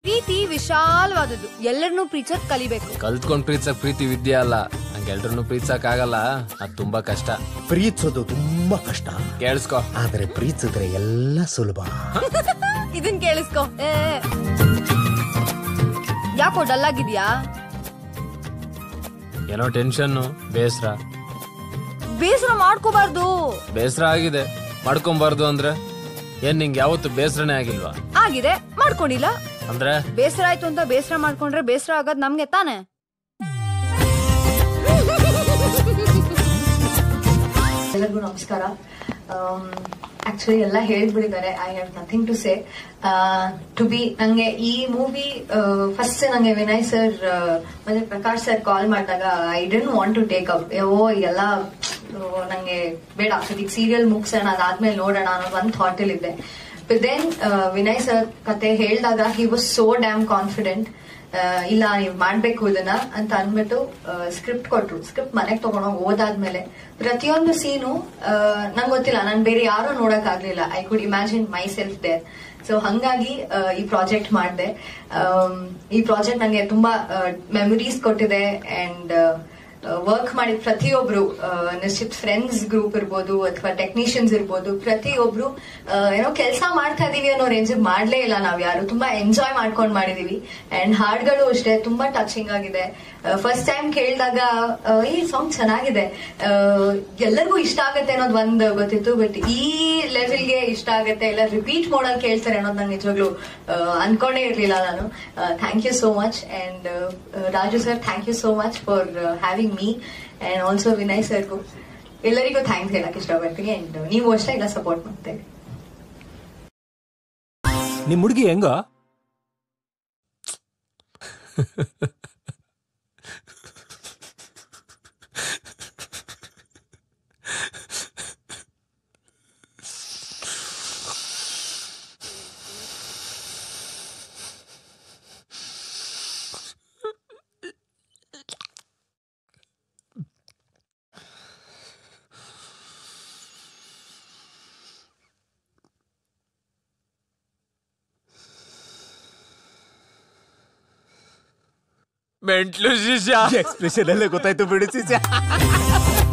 ಪ್ರೀತಿ ವಿಶಾಲವಾದದ್ದು ಎಲ್ಲರನ್ನೂ ಪ್ರೀತಿಸೋದ್ ಕಲಿಬೇಕು ಕಲ್ತ್ಕೊಂಡ್ ಪ್ರೀತಿಸಕ್ ಪ್ರೀತಿ ವಿದ್ಯೆ ಅಲ್ಲ ಹಂಗೆಲ್ರನ್ನೂ ಪ್ರೀತಿಸಕ್ ಆಗಲ್ಲ ಅದ್ ತುಂಬಾ ಕಷ್ಟ ಪ್ರೀತಿಸೋದು ತುಂಬಾ ಕಷ್ಟ ಕೇಳಿಸ್ಕೊ ಆದ್ರೆ ಪ್ರೀತಿಸಿದ್ರೆ ಎಲ್ಲ ಸುಲಭ ಇದನ್ ಕೇಳಿಸ್ಕೊ ಏ ಯಾಕೋ ಡಲ್ ಆಗಿದ್ಯಾ ಏನೋ ಟೆನ್ಷನ್ ಬೇಸರ ಬೇಸರ ಮಾಡ್ಕೋಬಾರ್ದು ಬೇಸರ ಆಗಿದೆ ಮಾಡ್ಕೊಂಬಾರ್ದು ಅಂದ್ರೆ ಏನ್ ನಿಂಗೆ ಯಾವತ್ತು ಬೇಸರನೇ ಆಗಿಲ್ವಾ ಆಗಿದೆ ಮಾಡ್ಕೊಂಡಿಲ್ಲ ಅಂದ್ರೆ ಬೇಸರ ಆಯ್ತು ಅಂತ ಬೇಸರ ಮಾಡ್ಕೊಂಡ್ರೆ ಬೇಸರ ಆಗೋದ್ ನಮ್ಗೆ ತಾನೆ ಎಲ್ಲರಿಗೂ ನಮಸ್ಕಾರ ಆಕ್ಚುಲಿ ಎಲ್ಲ ಹೇಳ್ಬಿಟ್ಟಿದ್ದಾರೆ I have nothing to say to be ನಂಗೆ ಈ ಮೂವಿ ಫಸ್ಟ್ ನಂಗೆ ವಿನಯ್ ಸರ್ ಮತ್ತೆ ಪ್ರಕಾಶ್ ಸರ್ ಕಾಲ್ ಮಾಡಿದಾಗ I didn't want to take up ಓ ಎಲ್ಲ ನಂಗೆ ಬೇಡ ಈಗ ಸೀರಿಯಲ್ ಮುಗಿಸೋಣ ಅದಾದ್ಮೇಲೆ ನೋಡೋಣ ಅನ್ನೋದು ಒಂದು ಥಾಟ್ ಇದ್ದೆ ದೆನ್ ವಿನಯ್ ಸರ್ ಕತೆ ಹೇಳಿದಾಗ he was so damn confident ಇಲ್ಲ ನೀವು ಮಾಡ್ಬೇಕು ಇದನ್ನ ಅಂತ ಅಂದ್ಬಿಟ್ಟು ಸ್ಕ್ರಿಪ್ಟ್ ಕೊಟ್ರು ಸ್ಕ್ರಿಪ್ಟ್ ಮನೆಗೆ ತಗೊಂಡೋಗಿ ಓದಾದ್ಮೇಲೆ ಪ್ರತಿಯೊಂದು ಸೀನು ನಂಗೆ ಗೊತ್ತಿಲ್ಲ ನಾನು ಬೇರೆ ಯಾರು ನೋಡಕ್ ಆಗ್ಲಿಲ್ಲ I could imagine myself there so ಹಂಗಾಗಿ ಆ, ಈ ಪ್ರಾಜೆಕ್ಟ್ ಮಾಡಿದೆ ಈ ಪ್ರಾಜೆಕ್ಟ್ ನಂಗೆ ತುಂಬಾ ಮೆಮೊರೀಸ್ ಕೊಟ್ಟಿದೆ ಅಂಡ್ ವರ್ಕ್ ಮಾಡಿದ ಪ್ರತಿಯೊಬ್ರು ಆ, ನಿಶ್ಚಿತ್ ಫ್ರೆಂಡ್ಸ್ ಗ್ರೂಪ್ ಇರ್ಬೋದು ಅಥವಾ ಟೆಕ್ನಿಷಿಯನ್ಸ್ ಇರ್ಬೋದು ಪ್ರತಿಯೊಬ್ರು ಆ, ಏನೋ ಕೆಲಸ ಮಾಡ್ತಾ ಇದೀವಿ ಅನ್ನೋ ರೇಂಜ್ ಮಾಡ್ಲೇ ಇಲ್ಲ ನಾವ್ ಯಾರು ತುಂಬಾ ಎಂಜಾಯ್ ಮಾಡ್ಕೊಂಡ್ ಮಾಡಿದೀವಿ ಅಂಡ್ ಹಾಡ್ಗಳು ಅಷ್ಟೇ ತುಂಬಾ ಟಚಿಂಗ್ ಆಗಿದೆ ಫಸ್ಟ್ ಟೈಮ್ ಕೇಳಿದಾಗ ಈ ಸಾಂಗ್ ಚೆನ್ನಾಗಿದೆ ಆ, ಎಲ್ಲರಿಗೂ ಇಷ್ಟ ಆಗತ್ತೆ ಅನ್ನೋದು ಒಂದ್ ಗೊತ್ತಿತ್ತು ಬಟ್ ಈ ಲೆವೆಲ್ಗೆ ಇಷ್ಟ ಆಗತ್ತೆ ಎಲ್ಲ ರಿಪೀಟ್ ಮಾಡಲ್ ಕೇಳ್ತಾರೆ ಅನ್ನೋದು ನಂಗೆ ನಿಜವಾಗ್ಲು ಆ, ಅನ್ಕೊಂಡೇ ಇರ್ಲಿಲ್ಲ ನಾನು thank you so much and Raju sir thank you so much for having me and also Vinay ಸರ್ಗೂ ಎಲ್ಲರಿಗೂ ಥ್ಯಾಂಕ್ಸ್ ಹೇಳಕ್ ಇಷ್ಟಪಡ್ತೀನಿ ಅಂಡ್ ನೀವು ಅಷ್ಟೇ ಎಲ್ಲ ಸಪೋರ್ಟ್ ಮಾಡ್ತೇವೆ ನಿಮ್ ಹುಡುಗಿ ಹೆಂಗ ಮೆಂಟ್ಲು ಶಿಷ್ಯ ಎಕ್ಸ್ಪ್ರೆಷನ್ ಅಲ್ಲೇ ಗೊತ್ತಾಯ್ತು ಬಿಡಿ ಸಿಜ